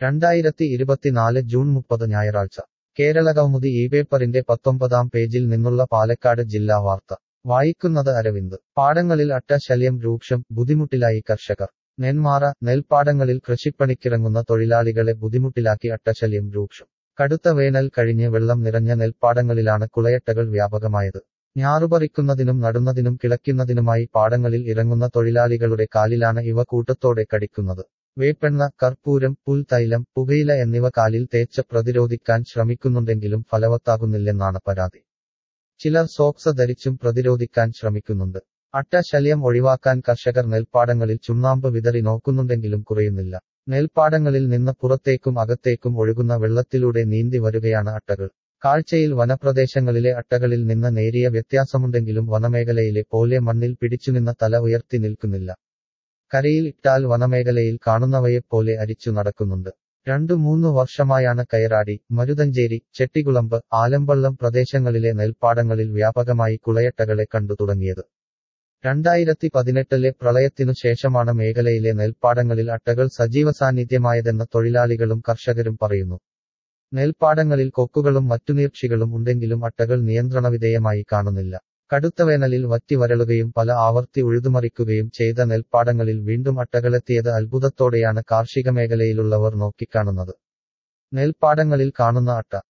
രണ്ടായിരത്തി ഇരുപത്തിനാല് ജൂൺ മുപ്പത് ഞായറാഴ്ച കേരളകൗമുദി ഈ പേപ്പറിന്റെ പത്തൊമ്പതാം പേജിൽ നിന്നുള്ള പാലക്കാട് ജില്ലാ വാർത്ത വായിക്കുന്നത് അരവിന്ദ് പാടങ്ങളിൽ അട്ടശല്യം രൂക്ഷം ബുദ്ധിമുട്ടിലായി കർഷകർ നെന്മാറ നെൽപ്പാടങ്ങളിൽ കൃഷിപ്പണിക്കിറങ്ങുന്ന തൊഴിലാളികളെ ബുദ്ധിമുട്ടിലാക്കി അട്ടശല്യം രൂക്ഷം കടുത്ത വേനൽ കഴിഞ്ഞ് വെള്ളം നിറഞ്ഞ നെൽപ്പാടങ്ങളിലാണ് കുളയട്ടകൾ വ്യാപകമായത് ഞാറുപറിക്കുന്നതിനും നടുന്നതിനും കിളയ്ക്കുന്നതിനുമായി പാടങ്ങളിൽ ഇറങ്ങുന്ന തൊഴിലാളികളുടെ കാലിലാണ് ഇവ കൂട്ടത്തോടെ കടിക്കുന്നത് വേപ്പെണ്ണ കർപ്പൂരം പുൽത്തൈലം പുകയില എന്നിവ കാലിൽ തേച്ച് പ്രതിരോധിക്കാൻ ശ്രമിക്കുന്നുണ്ടെങ്കിലും ഫലവത്താകുന്നില്ലെന്നാണ് പരാതി ചിലർ സോക്സ് ധരിച്ചും പ്രതിരോധിക്കാൻ ശ്രമിക്കുന്നുണ്ട് അട്ടശല്യം ഒഴിവാക്കാൻ കർഷകർ നെൽപ്പാടങ്ങളിൽ ചുണ്ണാമ്പ് വിതറി നോക്കുന്നുണ്ടെങ്കിലും കുറയുന്നില്ല നെൽപ്പാടങ്ങളിൽ നിന്ന് പുറത്തേക്കും അകത്തേക്കും ഒഴുകുന്ന വെള്ളത്തിലൂടെ നീന്തി വരികയാണ് അട്ടകൾ കാഴ്ചയിൽ വനപ്രദേശങ്ങളിലെ അട്ടകളിൽ നിന്ന് നേരിയ വ്യത്യാസമുണ്ടെങ്കിലും വനമേഖലയിലെ പോലെ മണ്ണിൽ പിടിച്ചുനിന്ന തല ഉയർത്തി നിൽക്കുന്നില്ല കരയിൽ ഇട്ടാൽ വനമേഖലയിൽ കാണുന്നവയെപ്പോലെ അരിച്ചു നടക്കുന്നുണ്ട് രണ്ടു മൂന്നു വർഷമായാണ് കയറാടി മരുതഞ്ചേരി ചെട്ടികുളമ്പ് ആലമ്പള്ളം പ്രദേശങ്ങളിലെ നെൽപ്പാടങ്ങളിൽ വ്യാപകമായി കുളയട്ടകളെ കണ്ടു തുടങ്ങിയത് രണ്ടായിരത്തി പതിനെട്ടിലെ പ്രളയത്തിനു ശേഷമാണ് മേഖലയിലെ നെൽപ്പാടങ്ങളിൽ അട്ടകൾ സജീവ സാന്നിധ്യമായതെന്ന് തൊഴിലാളികളും കർഷകരും പറയുന്നു നെൽപ്പാടങ്ങളിൽ കൊക്കുകളും മറ്റു നീർക്ഷികളും ഉണ്ടെങ്കിലും അട്ടകൾ നിയന്ത്രണവിധേയമായി കാണുന്നില്ല കടുത്ത വേനലിൽ വറ്റി വരളുകയും പല ആവർത്തി ഉഴുതുമറിക്കുകയും ചെയ്ത നെൽപ്പാടങ്ങളിൽ വീണ്ടും അട്ടകളെത്തിയത് അത്ഭുതത്തോടെയാണ് കാർഷിക മേഖലയിലുള്ളവർ നോക്കിക്കാണുന്നത് നെൽപ്പാടങ്ങളിൽ കാണുന്ന അട്ട